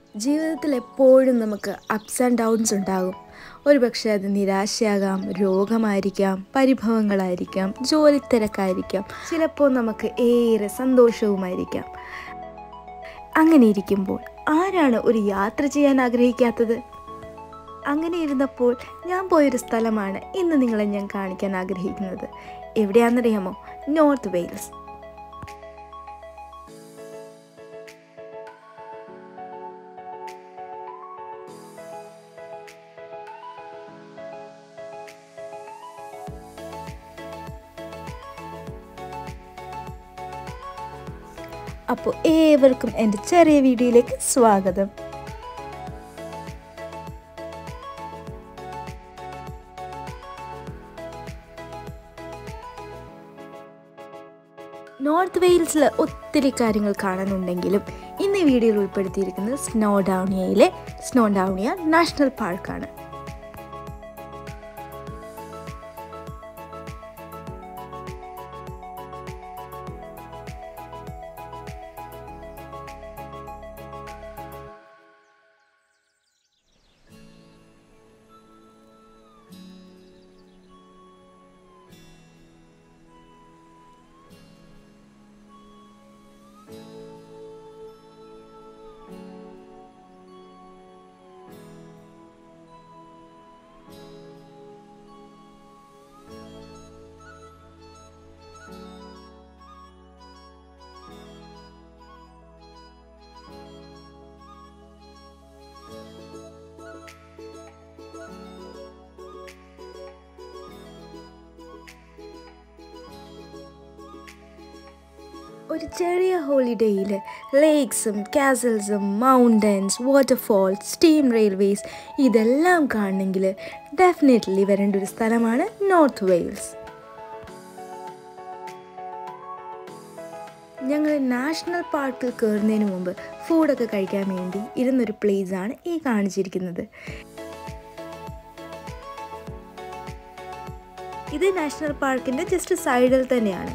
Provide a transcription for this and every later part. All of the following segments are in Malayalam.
ജീവിതത്തിൽ എപ്പോഴും നമുക്ക് അപ്സ് ആൻഡ് ഡൗൺസ് ഉണ്ടാകും ഒരുപക്ഷെ അത് നിരാശയാകാം രോഗമായിരിക്കാം പരിഭവങ്ങളായിരിക്കാം ജോലി തിരക്കായിരിക്കാം ചിലപ്പോൾ നമുക്ക് ഏറെ സന്തോഷവുമായിരിക്കാം അങ്ങനെ ഇരിക്കുമ്പോൾ ആരാണ് ഒരു യാത്ര ചെയ്യാൻ ആഗ്രഹിക്കാത്തത് അങ്ങനെ ഇരുന്നപ്പോൾ ഞാൻ പോയൊരു സ്ഥലമാണ് ഇന്ന് നിങ്ങളെ ഞാൻ കാണിക്കാൻ ആഗ്രഹിക്കുന്നത് എവിടെയാണെന്നറിയാമോ നോർത്ത് വെയിൽസ് അപ്പോൾ ഏവർക്കും എൻ്റെ ചെറിയ വീഡിയോയിലേക്ക് സ്വാഗതം നോർത്ത് വെയിൽസിൽ ഒത്തിരി കാര്യങ്ങൾ കാണാനുണ്ടെങ്കിലും ഇന്ന് ഈ വീഡിയോയിൽ ഉൾപ്പെടുത്തിയിരിക്കുന്നത് സ്നോ ഡൗണിയയിലെ സ്നോ ഡൗണിയ നാഷണൽ പാർക്കാണ് ഒരു ചെറിയ ഹോളിഡേയിൽ ലേക്സും കാസൽസും മൗണ്ടൻസ് വാട്ടർഫോൾസ് സ്റ്റീം റെയിൽവേസ് ഇതെല്ലാം കാണണമെങ്കിൽ ഡെഫിനറ്റ്ലി വരേണ്ട ഒരു സ്ഥലമാണ് നോർത്ത് വെയിൽസ് ഞങ്ങൾ നാഷണൽ പാർക്കിൽ കയറുന്നതിന് മുമ്പ് ഫുഡൊക്കെ കഴിക്കാൻ വേണ്ടി ഇരുന്നൊരു പ്ലേസാണ് ഈ കാണിച്ചിരിക്കുന്നത് ഇത് നാഷണൽ പാർക്കിൻ്റെ ജസ്റ്റ് സൈഡിൽ തന്നെയാണ്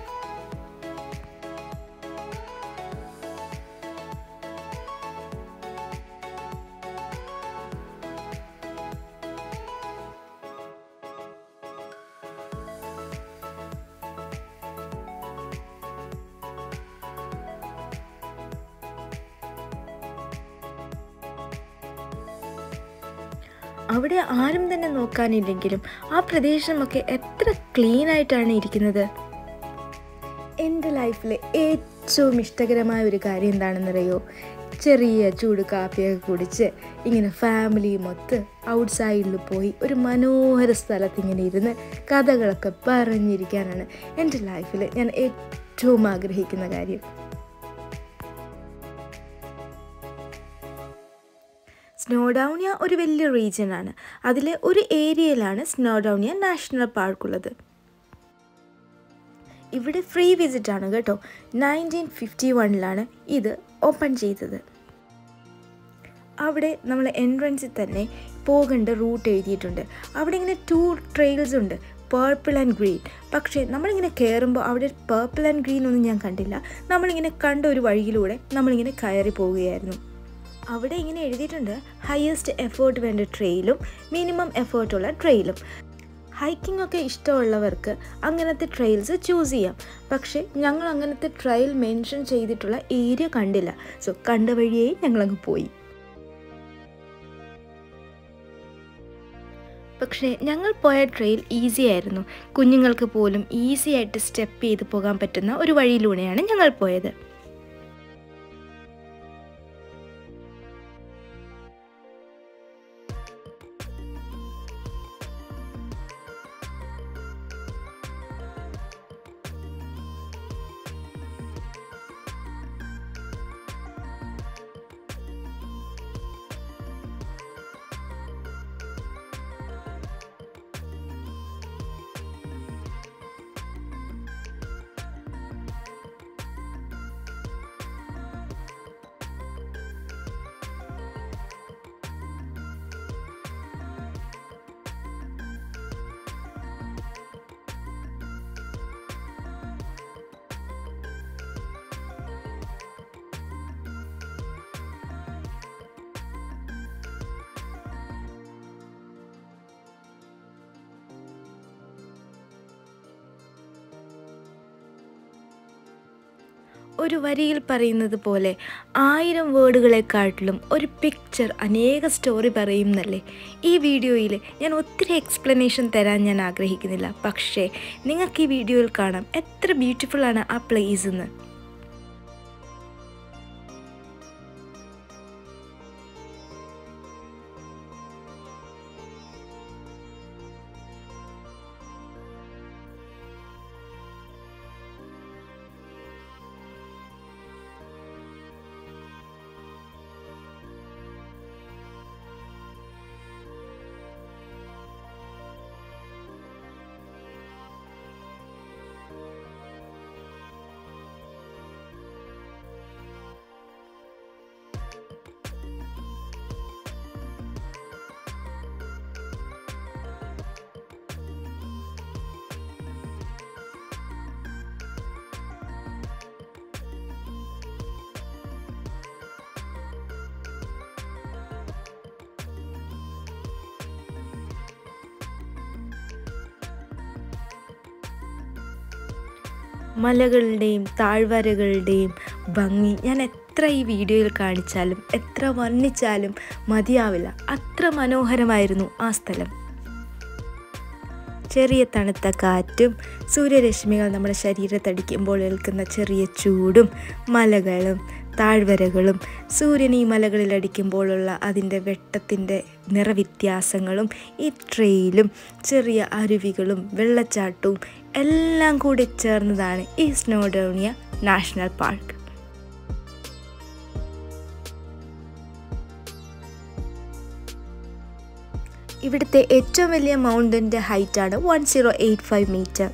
അവിടെ ആരും തന്നെ നോക്കാനില്ലെങ്കിലും ആ പ്രദേശമൊക്കെ എത്ര ക്ലീൻ ആയിട്ടാണ് ഇരിക്കുന്നത് എൻ്റെ ലൈഫിലെ ഏറ്റവും ഇഷ്ടകരമായ ഒരു കാര്യം എന്താണെന്നറിയോ ചെറിയ ചൂട് കാപ്പിയൊക്കെ കുടിച്ച് ഇങ്ങനെ ഫാമിലി മൊത്ത് ഔട്ട് സൈഡിൽ പോയി ഒരു മനോഹര സ്ഥലത്ത് ഇങ്ങനെ ഇരുന്ന് കഥകളൊക്കെ പറഞ്ഞിരിക്കാനാണ് എൻ്റെ ലൈഫിൽ ഞാൻ ഏറ്റവും ആഗ്രഹിക്കുന്ന കാര്യം സ്നോഡൗണിയ ഒരു വലിയ റീജിയനാണ് അതിലെ ഒരു ഏരിയയിലാണ് സ്നോഡൗണിയ നാഷണൽ പാർക്ക് ഉള്ളത് ഇവിടെ ഫ്രീ വിസിറ്റ് ആണ് കേട്ടോ നയൻറ്റീൻ ഫിഫ്റ്റി വണ്ണിലാണ് ഇത് ഓപ്പൺ ചെയ്തത് അവിടെ നമ്മൾ എൻട്രൻസിൽ തന്നെ പോകേണ്ട റൂട്ട് എഴുതിയിട്ടുണ്ട് അവിടെ ഇങ്ങനെ ടു ട്രെയിൽസ് ഉണ്ട് പേർപ്പിൾ ആൻഡ് ഗ്രീൻ പക്ഷേ നമ്മളിങ്ങനെ കയറുമ്പോൾ അവിടെ പേർപ്പിൾ ആൻഡ് ഗ്രീൻ ഒന്നും ഞാൻ കണ്ടില്ല നമ്മളിങ്ങനെ കണ്ട ഒരു വഴിയിലൂടെ നമ്മളിങ്ങനെ കയറി പോവുകയായിരുന്നു അവിടെ ഇങ്ങനെ എഴുതിയിട്ടുണ്ട് ഹയസ്റ്റ് എഫേർട്ട് വേണ്ട ട്രെയിലും മിനിമം എഫേർട്ടുള്ള ട്രെയിലും ഹൈക്കിംഗ് ഒക്കെ ഇഷ്ടമുള്ളവർക്ക് അങ്ങനത്തെ ട്രെയിൽസ് ചൂസ് ചെയ്യാം പക്ഷേ ഞങ്ങൾ അങ്ങനത്തെ ട്രയൽ മെൻഷൻ ചെയ്തിട്ടുള്ള ഏരിയ കണ്ടില്ല സോ കണ്ട വഴിയേ ഞങ്ങളങ്ങ് പോയി പക്ഷേ ഞങ്ങൾ പോയ ട്രെയിൽ ഈസി ആയിരുന്നു കുഞ്ഞുങ്ങൾക്ക് പോലും ഈസി ആയിട്ട് സ്റ്റെപ്പ് ചെയ്ത് പോകാൻ പറ്റുന്ന ഒരു വഴിയിലൂടെയാണ് ഞങ്ങൾ പോയത് ഒരു വരിയിൽ പറയുന്നത് പോലെ ആയിരം വേർഡുകളെക്കാട്ടിലും ഒരു പിക്ചർ അനേക സ്റ്റോറി പറയുന്നല്ലേ ഈ വീഡിയോയിൽ ഞാൻ ഒത്തിരി എക്സ്പ്ലനേഷൻ തരാൻ ഞാൻ ആഗ്രഹിക്കുന്നില്ല പക്ഷേ നിങ്ങൾക്ക് ഈ വീഡിയോയിൽ കാണാം എത്ര ബ്യൂട്ടിഫുള്ളാണ് ആ പ്ലേസ് എന്ന് മലകളുടെയും താഴ്വരകളുടെയും ഭംഗി ഞാൻ എത്ര ഈ വീഡിയോയിൽ കാണിച്ചാലും എത്ര വർണ്ണിച്ചാലും മതിയാവില്ല അത്ര മനോഹരമായിരുന്നു ആ സ്ഥലം ചെറിയ തണുത്ത കാറ്റും സൂര്യരശ്മികൾ നമ്മുടെ ശരീരത്തടിക്കുമ്പോൾ ഏൽക്കുന്ന ചെറിയ ചൂടും മലകളും താഴ്വരകളും സൂര്യൻ ഈ മലകളിൽ അടിക്കുമ്പോഴുള്ള അതിൻ്റെ വെട്ടത്തിൻ്റെ നിറവ്യത്യാസങ്ങളും ഈ ട്രെയിലും ചെറിയ അരുവികളും വെള്ളച്ചാട്ടവും എല്ലാം കൂടി ചേർന്നതാണ് ഈ സ്നോഡോണിയ നാഷണൽ പാർക്ക് ഇവിടുത്തെ ഏറ്റവും വലിയ മൗണ്ടൻ്റെ ഹൈറ്റാണ് one zero eight five metre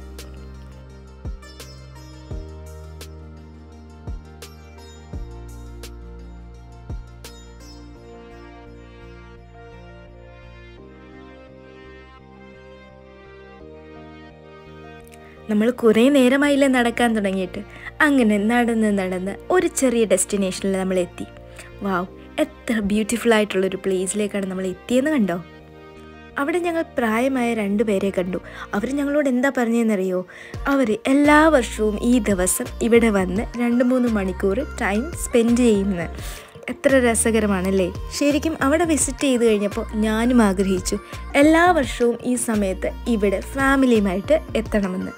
നമ്മൾ കുറേ നേരമായില്ലേ നടക്കാൻ തുടങ്ങിയിട്ട് അങ്ങനെ നടന്ന് നടന്ന് ഒരു ചെറിയ ഡെസ്റ്റിനേഷനിൽ നമ്മൾ എത്തി വാവ് എത്ര ബ്യൂട്ടിഫുൾ ആയിട്ടുള്ളൊരു പ്ലേസിലേക്കാണ് നമ്മൾ എത്തിയെന്ന് കണ്ടോ അവിടെ ഞങ്ങൾ പ്രായമായ രണ്ട് പേരെ കണ്ടു അവർ ഞങ്ങളോട് എന്താ പറഞ്ഞതെന്നറിയോ അവർ എല്ലാ വർഷവും ഈ ദിവസം ഇവിടെ വന്ന് രണ്ട് മൂന്ന് മണിക്കൂർ ടൈം സ്പെൻഡ് ചെയ്യുന്നത് എത്ര രസകരമാണല്ലേ ശരിക്കും അവിടെ വിസിറ്റ് ചെയ്ത് കഴിഞ്ഞപ്പോൾ ഞാനും ആഗ്രഹിച്ചു എല്ലാ വർഷവും ഈ സമയത്ത് ഇവിടെ ഫാമിലിയുമായിട്ട് എത്തണമെന്ന്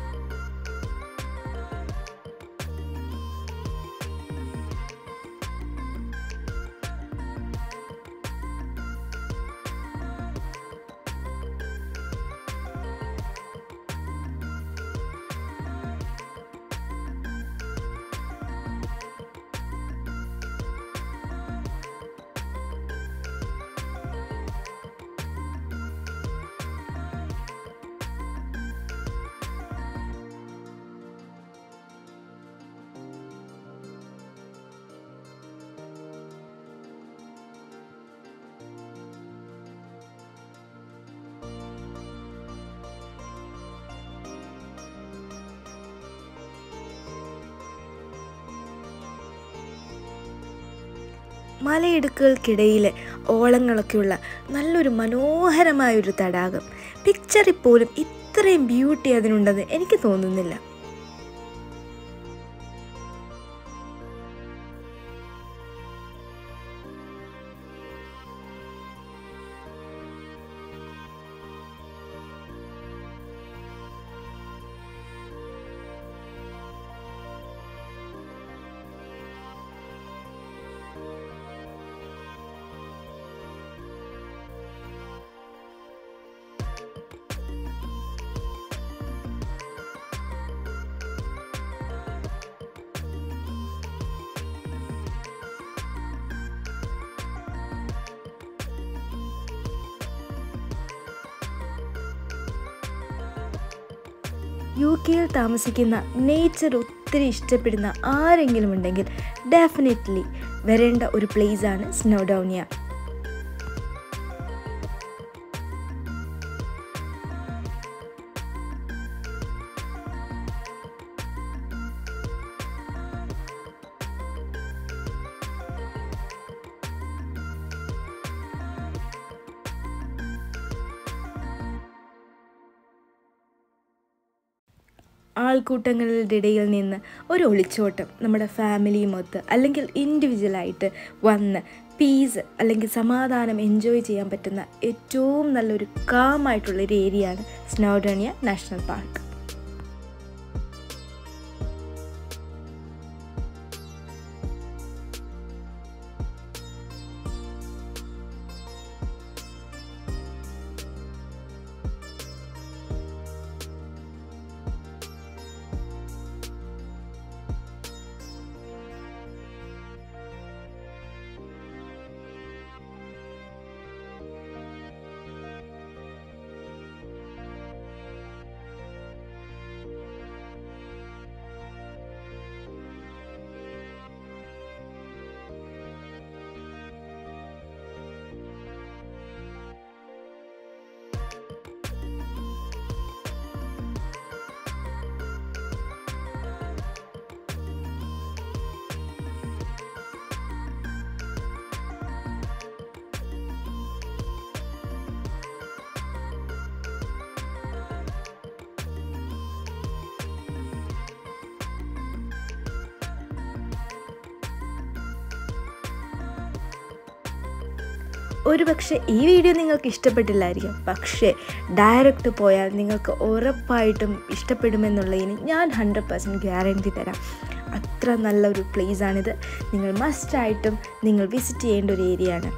മലയിടുക്കുകൾക്കിടയിൽ ഓളങ്ങളൊക്കെയുള്ള നല്ലൊരു മനോഹരമായൊരു തടാകം പിക്ചറിൽ പോലും ഇത്രയും ബ്യൂട്ടി അതിനുണ്ടെന്ന് എനിക്ക് തോന്നുന്നില്ല യു കെയിൽ താമസിക്കുന്ന നേച്ചർ ഒത്തിരി ഇഷ്ടപ്പെടുന്ന ആരെങ്കിലും ഉണ്ടെങ്കിൽ ഡെഫിനറ്റ്ലി വരേണ്ട ഒരു പ്ലേസാണ് സ്നോഡൗണിയ ആൾക്കൂട്ടങ്ങളുടെ ഇടയിൽ നിന്ന് ഒരു ഒളിച്ചോട്ടം നമ്മുടെ ഫാമിലിയുമൊത്ത് അല്ലെങ്കിൽ ഇൻഡിവിജ്വലായിട്ട് വന്ന് പീസ് അല്ലെങ്കിൽ സമാധാനം എൻജോയ് ചെയ്യാൻ പറ്റുന്ന ഏറ്റവും നല്ലൊരു കാമായിട്ടുള്ളൊരു ഏരിയയാണ് സ്നോഡോണിയ നാഷണൽ പാർക്ക് ഒരുപക്ഷെ ഈ വീഡിയോ നിങ്ങൾക്ക് ഇഷ്ടപ്പെട്ടില്ലായിരിക്കും പക്ഷേ ഡയറക്റ്റ് പോയാൽ നിങ്ങൾക്ക് ഉറപ്പായിട്ടും ഇഷ്ടപ്പെടുമെന്നുള്ളതിന് ഞാൻ ഹൺഡ്രഡ് പെർസെൻറ്റ് ഗ്യാരണ്ടി തരാം അത്ര നല്ലൊരു പ്ലേസാണിത് നിങ്ങൾ മസ്റ്റായിട്ടും നിങ്ങൾ വിസിറ്റ് ചെയ്യേണ്ട ഒരു ഏരിയ ആണ്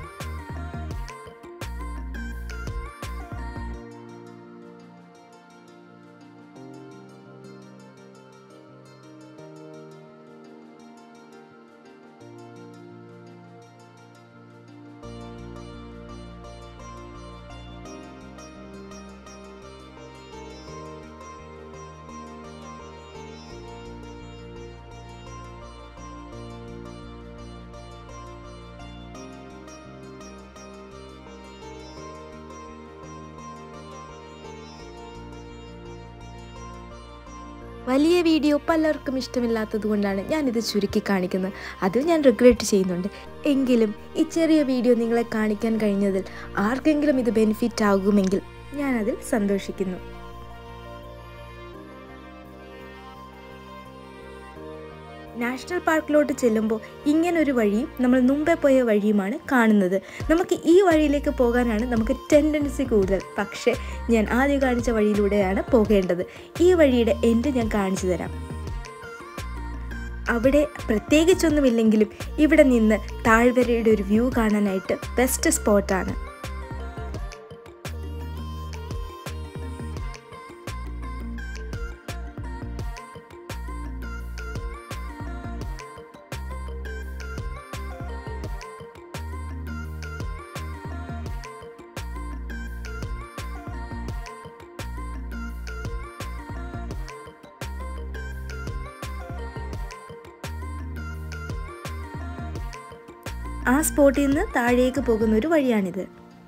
വലിയ വീഡിയോ പലർക്കും ഇഷ്ടമില്ലാത്തത് കൊണ്ടാണ് ഞാനിത് ചുരുക്കി കാണിക്കുന്നത് അതിൽ ഞാൻ റിഗ്രറ്റ് ചെയ്യുന്നുണ്ട് എങ്കിലും ഈ ചെറിയ വീഡിയോ നിങ്ങളെ കാണിക്കാൻ കഴിഞ്ഞതിൽ ആർക്കെങ്കിലും ഇത് ബെനിഫിറ്റ് ആകുമെങ്കിൽ ഞാനതിൽ സന്തോഷിക്കുന്നു നാഷണൽ പാർക്കിലോട്ട് ചെല്ലുമ്പോൾ ഇങ്ങനൊരു വഴിയും നമ്മൾ മുമ്പേ പോയ വഴിയുമാണ് കാണുന്നത് നമുക്ക് ഈ വഴിയിലേക്ക് പോകാനാണ് നമുക്ക് ടെൻഡൻസി കൂടുതൽ പക്ഷേ ഞാൻ ആദ്യം കാണിച്ച വഴിയിലൂടെയാണ് പോകേണ്ടത് ഈ വഴിയുടെ എൻഡ് ഞാൻ കാണിച്ചു തരാം അവിടെ പ്രത്യേകിച്ചൊന്നുമില്ലെങ്കിലും ഇവിടെ നിന്ന് താഴ്വരയുടെ ഒരു വ്യൂ കാണാനായിട്ട് ബെസ്റ്റ് സ്പോട്ടാണ് ആ സ്പോട്ടിൽ നിന്ന് താഴേക്ക് പോകുന്ന ഒരു വഴിയാണിത്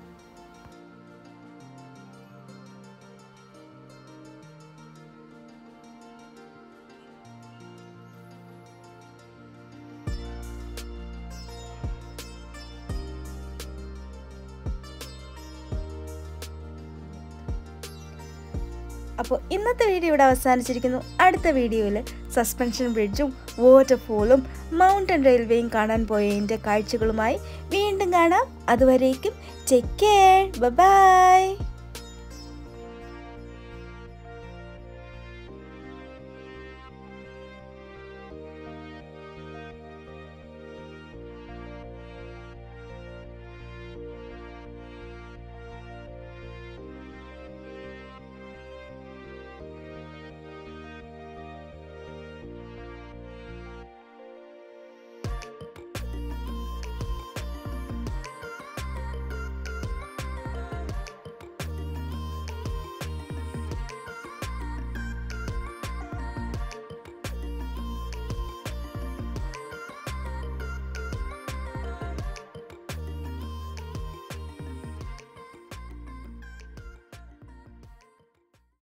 അപ്പോൾ ഇന്നത്തെ വീഡിയോ ഇവിടെ അവസാനിച്ചിരിക്കുന്നു അടുത്ത വീഡിയോയിൽ സസ്പെൻഷൻ ബ്രിഡ്ജും വാട്ടർഫോളും മൗണ്ടൻ റെയിൽവേയും കാണാൻ പോയതിൻ്റെ കാഴ്ചകളുമായി വീണ്ടും കാണാം അതുവരേക്കും ചെക്ക് കെയർ ബൈ